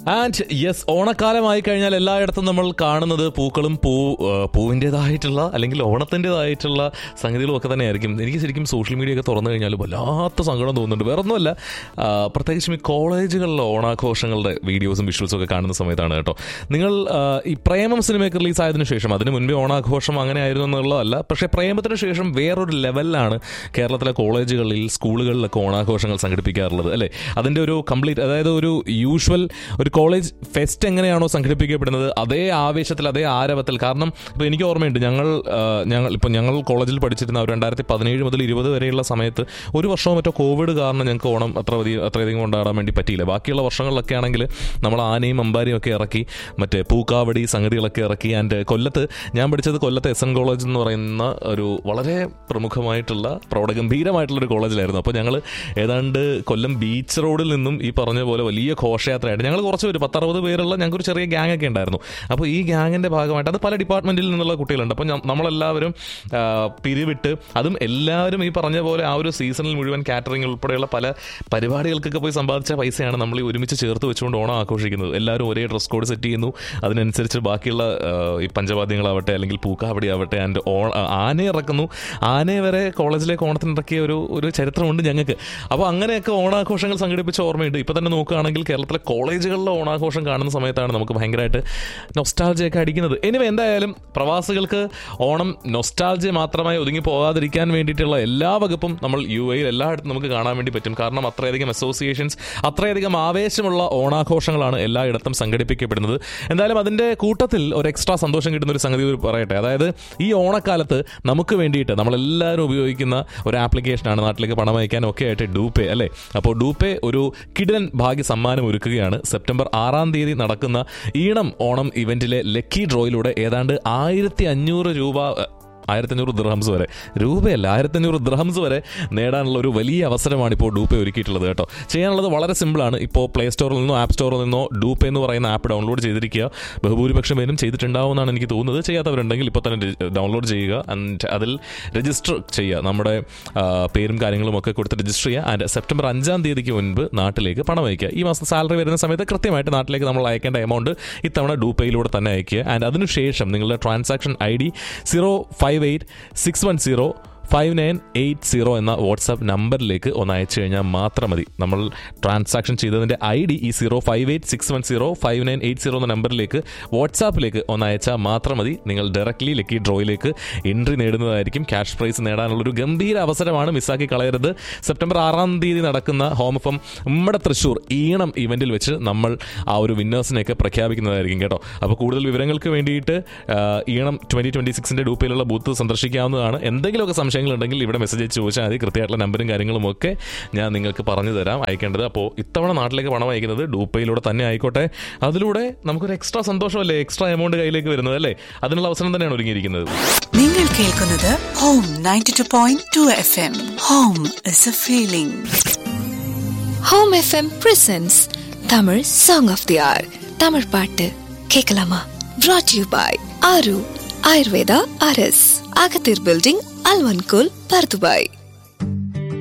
and yes ഓണക്കാലമായി കഴിഞ്ഞാൽ എല്ലായിടത്തും നമ്മൾ കാണുന്നത് പൂക്കളും പൂ ആ, പൂവിൻ്റെതായിട്ടുള്ള അല്ലെങ്കിൽ ഓണത്തിൻ്റെതായിട്ടുള്ള സംഗതികളും ഒക്കെ തന്നെയായിരിക്കും എനിക്ക് ശരിക്കും സോഷ്യൽ മീഡിയ ഒക്കെ തുറന്നു കഴിഞ്ഞാൽ വല്ലാത്ത സങ്കടം തോന്നുന്നുണ്ട് വേറെ ഒന്നുമല്ല ആ, പ്രത്യേകിച്ചും ഈ കോളേജുകളിലെ ഓണാഘോഷങ്ങളുടെ വീഡിയോസും വിഷ്വൽസും ഒക്കെ കാണുന്ന സമയത്താണ് കേട്ടോ നിങ്ങൾ ആ, ഈ പ്രേമം സിനിമയൊക്കെ റിലീസ് ആയതിനു ശേഷം അതിന് മുൻപേ ഓണാഘോഷം അങ്ങനെ ആയിരുന്നു എന്നുള്ളതല്ല പക്ഷേ പ്രേമത്തിന് ശേഷം വേറൊരു ലെവലിലാണ് കേരളത്തിലെ കോളേജുകളിൽ സ്കൂളുകളിലൊക്കെ ഓണാഘോഷങ്ങൾ സംഘടിപ്പിക്കാറുള്ളത് അല്ലേ അതിൻ്റെ ഒരു കംപ്ലീറ്റ് അതായത് ഒരു യൂഷ്വൽ ഒരു കോളേജ് ഫെസ്റ്റ് എങ്ങനെയാണോ സംഘടിപ്പിക്കപ്പെടുന്നത് അതേ ആവേശത്തിൽ അതേ ആരവത്തിൽ കാരണം ഇപ്പോൾ എനിക്ക് ഓർമ്മയുണ്ട് ഞങ്ങൾ ആ, ഞങ്ങൾ ഇപ്പോൾ ഞങ്ങൾ കോളേജിൽ പഠിച്ചിരുന്ന ഒരു രണ്ടായിരത്തി പതിനേഴ് മുതൽ ഇരുപത് വരെയുള്ള സമയത്ത് ഒരു വർഷമോ മറ്റോ കോവിഡ് കാരണം ഞങ്ങൾക്ക് ഓണം അത്ര അധികം അത്രയധികം കൊണ്ടാടാൻ വേണ്ടി പറ്റിയില്ല ബാക്കിയുള്ള വർഷങ്ങളിലൊക്കെ ആണെങ്കിൽ നമ്മൾ ആനയും അമ്പാരിയും ഒക്കെ ഇറക്കി മറ്റേ പൂക്കാവടി സംഗതികളൊക്കെ ഇറക്കി ആൻഡ് കൊല്ലത്ത് ഞാൻ പഠിച്ചത് കൊല്ലത്ത് എസ് എൻ കോളേജ് എന്ന് പറയുന്ന ഒരു വളരെ പ്രമുഖമായിട്ടുള്ള പ്രൗഢഗംഭീരമായിട്ടുള്ള ഒരു കോളേജിലായിരുന്നു അപ്പോൾ ഞങ്ങൾ ഏതാണ്ട് കൊല്ലം ബീച്ച് റോഡിൽ നിന്നും ഈ പറഞ്ഞ പോലെ വലിയ ഘോഷയാത്രയായിട്ട് ഞങ്ങൾ കുറച്ച് പേര് പത്തറുപത് പേരുള്ള ഞങ്ങൾക്ക് ഒരു ചെറിയ ഗ്യാങ് ഒക്കെ ഉണ്ടായിരുന്നു അപ്പോൾ ഈ ഗ്യാങ്ങിൻ്റെ ഭാഗമായിട്ട് അത് പല ഡിപ്പാർട്ട്മെൻറ്റിൽ നിന്നുള്ള കുട്ടികളുണ്ട് അപ്പോൾ ഞ- നമ്മളെല്ലാവരും ആ, പിരിവിട്ട് അതും എല്ലാവരും ഈ പറഞ്ഞ പോലെ ആ ഒരു സീസണിൽ മുഴുവൻ കാറ്ററിംഗ് ഉൾപ്പെടെയുള്ള പല പരിപാടികൾക്കൊക്കെ പോയി സമ്പാദിച്ച പൈസയാണ് നമ്മൾ ഈ ഒരുമിച്ച് ചേർത്ത് വെച്ചുകൊണ്ട് ഓണം ആഘോഷിക്കുന്നത് എല്ലാവരും ഒരേ ഡ്രസ് കോഡ് സെറ്റ് ചെയ്യുന്നു അതിനനുസരിച്ച് ബാക്കിയുള്ള ആ, ഈ പഞ്ചവാദ്യങ്ങളാവട്ടെ അല്ലെങ്കിൽ പൂക്കാവടി ആവട്ടെ ആൻഡ് ഓ ആന ഇറക്കുന്നു ആനയെ വരെ കോളേജിലേക്ക് ഓണത്തിന് ഇറക്കിയ ഒരു ഒരു ചരിത്രമുണ്ട് ഞങ്ങൾക്ക് അപ്പോൾ അങ്ങനെയൊക്കെ ഓണാഘോഷങ്ങൾ സംഘടിപ്പിച്ച ഓർമ്മയുണ്ട് ഇപ്പോൾ തന്നെ നോക്കുകയാണെങ്കിൽ കേരളത്തിലെ കോളേജുകളിലെ ഓണാഘോഷം കാണുന്ന സമയത്താണ് നമുക്ക് ഭയങ്കരമായിട്ട് നൊസ്റ്റാൾജിയൊക്കെ അടിക്കുന്നത് എനിവ എന്തായാലും പ്രവാസികൾക്ക് ഓണം നൊസ്റ്റാൾജി മാത്രമായി ഒതുങ്ങി പോകാതിരിക്കാൻ വേണ്ടിയിട്ടുള്ള എല്ലാ വകുപ്പും നമ്മൾ യു എയിൽ എല്ലായിടത്തും നമുക്ക് കാണാൻ വേണ്ടി പറ്റും കാരണം അത്രയധികം അസോസിയേഷൻസ് അത്രയധികം ആവേശമുള്ള ഓണാഘോഷങ്ങളാണ് എല്ലായിടത്തും സംഘടിപ്പിക്കപ്പെടുന്നത് എന്തായാലും അതിൻ്റെ കൂട്ടത്തിൽ ഒരു എക്സ്ട്രാ സന്തോഷം കിട്ടുന്ന ഒരു സംഗതി കൂടി പറയട്ടെ അതായത് ഈ ഓണക്കാലത്ത് നമുക്ക് വേണ്ടിയിട്ട് നമ്മളെല്ലാവരും ഉപയോഗിക്കുന്ന ഒരു ആപ്ലിക്കേഷനാണ് നാട്ടിലേക്ക് പണം അയക്കാനും ഒക്കെ ആയിട്ട് ഡൂപേ അല്ലേ അപ്പോൾ ഡൂപേ ഒരു കിടൻ ഭാഗ്യ സമ്മാനം ഒരുക്കുകയാണ് സെപ്റ്റംബർ ആറാം തീയതി നടക്കുന്ന ഈണം ഓണം ഇവന്റിലെ ലക്കി ഡ്രോയിലൂടെ ഏതാണ്ട് ആയിരത്തി അഞ്ഞൂറ് രൂപ ആയിരത്തഞ്ഞൂറ് ദ്രഹംസ് വരെ രൂപയല്ല ആയിരത്തഞ്ഞൂറ് ദ്രഹംസ് വരെ നേടാനുള്ള ഒരു വലിയ അവസരമാണ് ഇപ്പോൾ ഡൂപ്പെ ഒരുക്കിയിട്ടുള്ളത് കേട്ടോ ചെയ്യാനുള്ളത് വളരെ സിമ്പിളാണ് ഇപ്പോൾ പ്ലേ സ്റ്റോറിൽ നിന്നോ ആപ്പ് സ്റ്റോറിൽ നിന്നോ ഡൂപ്പെ എന്ന് പറയുന്ന ആപ്പ് ഡൗൺലോഡ് ചെയ്തിരിക്കുക ബഹുഭൂരിപക്ഷം പേരും ചെയ്തിട്ടുണ്ടാവുമെന്നാണ് എനിക്ക് തോന്നുന്നത് ചെയ്യാത്തവരുണ്ടെങ്കിൽ ഇപ്പോൾ തന്നെ ഡൗൺലോഡ് ചെയ്യുക ആൻഡ് അതിൽ രജിസ്റ്റർ ചെയ്യുക നമ്മുടെ ആ, പേരും കാര്യങ്ങളും ഒക്കെ കൊടുത്ത് രജിസ്റ്റർ ചെയ്യുക ആൻഡ് സെപ്റ്റംബർ അഞ്ചാം തീയതിക്ക് മുൻപ് നാട്ടിലേക്ക് പണം അയക്കുക ഈ മാസം സാലറി വരുന്ന സമയത്ത് കൃത്യമായിട്ട് നാട്ടിലേക്ക് നമ്മൾ അയക്കേണ്ട എമൗണ്ട് ഇത്തവണ ഡൂപ്പയിലൂടെ തന്നെ അയക്കുക ആൻഡ് അതിനുശേഷം നിങ്ങളുടെ transaction I D zero five eight six one zero five nine eight zero എന്ന വാട്സാപ്പ് നമ്പറിലേക്ക് ഒന്ന് അയച്ചു കഴിഞ്ഞാൽ മാത്രം മതി നമ്മൾ ട്രാൻസാക്ഷൻ ചെയ്തതിൻ്റെ ഐ ഡി ഈ zero five eight six one zero five nine eight zero എന്ന നമ്പറിലേക്ക് വാട്സാപ്പിലേക്ക് ഒന്ന് അയച്ചാൽ മാത്രം മതി നിങ്ങൾ ഡയറക്റ്റ്ലി ലക്കി ഡ്രോയിലേക്ക് എൻട്രി നേടുന്നതായിരിക്കും ക്യാഷ് പ്രൈസ് നേടാനുള്ളൊരു ഗംഭീര അവസരമാണ് മിസ്സാക്കി കളയരുത് സെപ്റ്റംബർ ആറാം തീയതി നടക്കുന്ന ഹോമഫം നമ്മുടെ തൃശ്ശൂർ ഈണം ഇവന്റിൽ വെച്ച് നമ്മൾ ആ ഒരു വിന്നേഴ്സിനെയൊക്കെ പ്രഖ്യാപിക്കുന്നതായിരിക്കും കേട്ടോ അപ്പോൾ കൂടുതൽ വിവരങ്ങൾക്ക് വേണ്ടിയിട്ട് ആ, ഈണം ട്വന്റി ട്വന്റി സിക്സിന്റെ ഡൂപ്പിലുള്ള ബൂത്ത് സന്ദർശിക്കാവുന്നതാണ് എന്തെങ്കിലുമൊക്കെ സംശയങ്ങളുണ്ടെങ്കിൽ ഇവിടെ മെസ്സേജ് അയച്ച് ചോദിച്ചാൽ മതി കൃത്യമായിട്ടുള്ള നമ്പറും കാര്യങ്ങളും ഒക്കെ ഞാൻ നിങ്ങൾക്ക് പറഞ്ഞു തരാം അയക്കേണ്ടത് അപ്പോൾ ഇത്തവണ നാട്ടിലേക്ക് പണം അയക്കുന്നത് ഡൂപ്പയിലൂടെ തന്നെ ആയിക്കോട്ടെ അതിലൂടെ നമുക്കൊരു എക്സ്ട്രാ സന്തോഷമല്ലേ എക്സ്ട്രാ എമൗണ്ട് കയ്യിലേക്ക് വരുന്നത് അല്ലേ അതിനുള്ള അവസരം തന്നെയാണ് ഒരുങ്ങിയിരിക്കുന്നത് നിങ്ങൾ കേൾക്കുന്നത് home ninety two point two F M home is a feeling home FM presents Tamil song of the hour Tamil பாட்டு கேட்கலாமா brought you by Aaru Ayurveda அரஸ் அகத்தீர் பில்டிங் அல்வன்கோல் பர்துபாய்